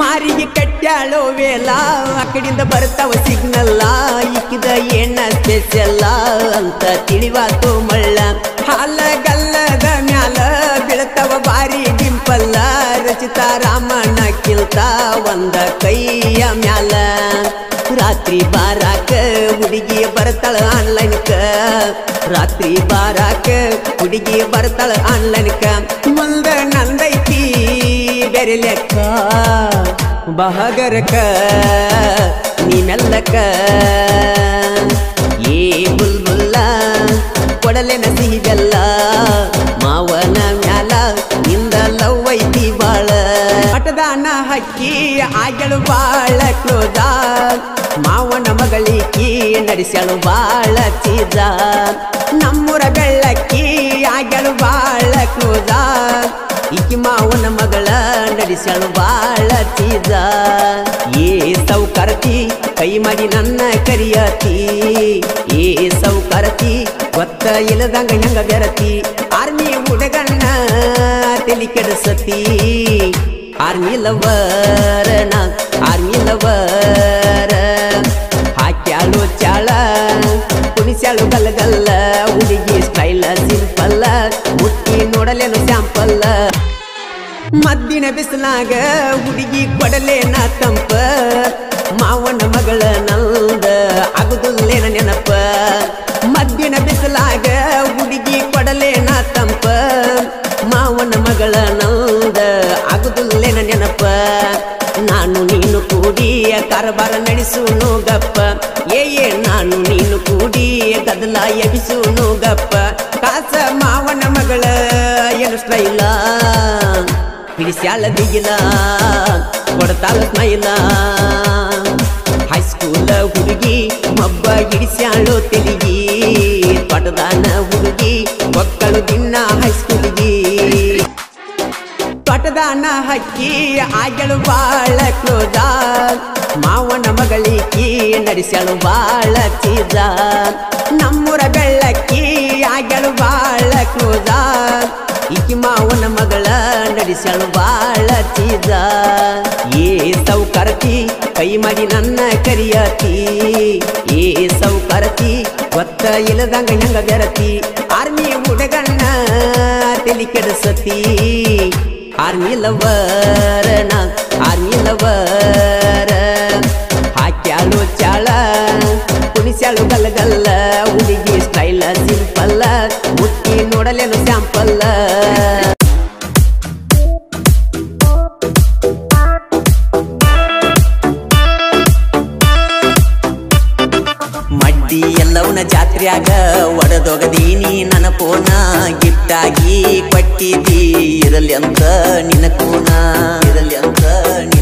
ಮಾರಿಗೆ ಕಟ್ಟ್ಯಾಳೋ ವೇಲ ಆ ಕಡೆಯಿಂದ ಬರ್ತಾವ ಸಿಗ್ನಲ್ಲ ಇಕ್ಕಿದ ಏನ ಸ್ಪೆಷಲ್ಲ ಅಂತ ತಿಳಿವಾತು ಮಳ್ಳ ಹಾಲ ಗಲ್ಲದ ಮ್ಯಾಲ ಬೀಳ್ತಾವ ಬಾರಿ ಡಿಂಪಲ್ಲ ರಚಿತಾ ರಾಮಣ್ಣ ಕಿಲ್ತ ಒಂದ ಕೈಯ ಮ್ಯಾಲ ರಾತ್ರಿ ಬಾರಾಕ ಹುಡುಗಿ ಬರ್ತಾಳ ಆನ್ಲೈನ್ಕ ರಾತ್ರಿ ಬಾರಾಕ ಹುಡುಗಿ ಬರ್ತಾಳ ಆನ್ಲೈನ್ಕ ಮುಂದ ನಂದೈತಿ ಬೇರೆ ಲೆಕ್ಕ ಬಹಗರಕ ನೀ ಮೆಲ್ಲಕ ಏ ಬುಲ್ಬುಲ್ಲ ಕೊಡಲೆನ ಸಿಹಿ ಬೆಲ್ಲ ಮಾವನ ಮ್ಯಾಲ ನಿಂದ ಲವ್ ಐತಿ ಬಾಳ ಮಟದಾನ ಹಕ್ಕಿ ಆಗ್ಯಳು ಬಾಳ ಕ್ರೋಧ ಮಾವನ ಮಗಳಿಕಿ ನಡೆಸಳು ಬಾಳ ಚೀಜ ನಮ್ಮೂರ ಬೆಳ್ಳಕ್ಕಿ ಆಗ್ಯಳು ಬಾಳ ಕ್ರೋಧ ಈಕಿ ಮಾವನ ಮಗಳ ನಡೆಸಳು ಬಾಳ ಚೀಜ ಏ ಸೌಕರತಿ ಕೈ ಮಾಡಿ ನನ್ನ ಕರಿಯತಿ ಏ ಸೌಕರತಿ ಗೊತ್ತ ಇಲ್ಲದಂಗ ಹೆಂಗ ಬೆರತಿ ಆರ್ಮಿ ಹುಡುಗಣ್ಣ ತಲಿ ಕೆಡಿಸತಿ ಆರ್ಮಿ ಲವರನ ಆರ್ಮಿ ಲವರ ಹಾಕ್ಯಾಳು ಚಾಳ ಕುಣಿಸ್ಯಾಳು ಗಲ್ಲಗಲ್ಲ ಹುಡುಗಿ ಸ್ಟೈಲ ಸಿಂಪಲ್ಲ ಮುಟ್ಟಿ ನೋಡಲೇನು ಸ್ಯಾಂಪಲ್ಲ ಮದ್ದಿನ ಬಿಸಿಲಾಗ ಹುಡುಗಿ ಕೊಡಲೇನ ತಂಪ ಮಾವನ ಮಗಳ ನಲ್ದ ಆಗುದಿಲ್ಲೇನ ನೆನಪ ಮದ್ದಿನ ಬಿಸಿಲಾಗ ಹುಡುಗಿ ಕೊಡಲೇನ ತಂಪ ಮಾವನ ಮಗಳ ನಲ್ದ ಆಗುದಿಲ್ಲೇನ ನೆನಪ ನಾನು ನೀನು ಕೂಡಿ ಕಾರಬಾರ ನಡೆಸುನು ಗಪ್ಪ ಏ ಏ ನಾನು ನೀನು ಕೂಡಿ ಗದಲ ಎಬಿಸುನು ಗಪ್ಪ ಕಾಸ ಮಾವನ ಮಗಳ ಏನು ಸ್ಟೈಲ ಹಿಡಿಸ್ಯಾಳ ದಿಗಿಲ ಕೊಡ್ತಾಳ ಸ್ಮೈಲ ಹೈಸ್ಕೂಲ ಹುಡುಗಿ ಮಬ್ಬ ಹಿಡಿಸ್ಯಾಳು ತೆಲಿಗಿ ತೊಟದಾನ ಹುಡುಗಿ ಮಕ್ಕಳು ದಿನ ಹೈಸ್ಕೂಲಿಗಿ ತೊಟದಾನ ಹಕ್ಕಿ ಆಗ್ಯಳು ಬಾಳ ಕ್ರೋಧ ಮಾವನ ಮಗಳಿಕಿ ನಡೆಸಳು ಬಾಳ ಚೀಜ ನಮ್ಮೂರ ಬೆಳ್ಳಕ್ಕಿ ಆಗ್ಯಳು ಬಾಳ ಕ್ರೋಧ ಈಕಿ ಮಾವನ ಮಗಳ ನಡೆಸಳು ಬಾಳ ಚೀಜ ಏ ಸೌಕರತಿ ಕೈ ಮಾಡಿ ನನ್ನ ಕರಿಯತಿ ಏ ಸೌಕರತಿ ಗೊತ್ತ ಇಲ್ಲದಂಗ ಹೆಂಗ ಬೆರತಿ ಆರ್ಮಿ ಹುಡುಗಣ್ಣ ತಲಿ ಕೆಡಿಸತಿ ಆರ್ಮಿ ಲವರನ ಆರ್ಮಿ ಲವರ ಹಾಕ್ಯಾಳು ಚಾಳ ಕುಣಿಸ್ಯಾಳು ಗಲ್ಲಗಲ್ಲ ಹುಡುಗಿ ಸ್ಟೈಲ ಸಿಂಪಲ್ಲ ಮುಟ್ಟಿ ನೋಡಲೇನು ಸ್ಯಾಂಪಲ್ಲ ಮಡ್ಡಿ ಎಲ್ಲವನ ಜಾತ್ರ್ಯಾಗ ಒಡದೊಗದೀನಿ ನನ್ನ ಪೋನ ಗಿಫ್ಟಾಗಿ ಕೊಟ್ಟಿದ್ದಿ ಇರಲಿ ಅಂತ ನಿನ ಕೋನ ಇರಲಿ ಅಂತ ನಿನ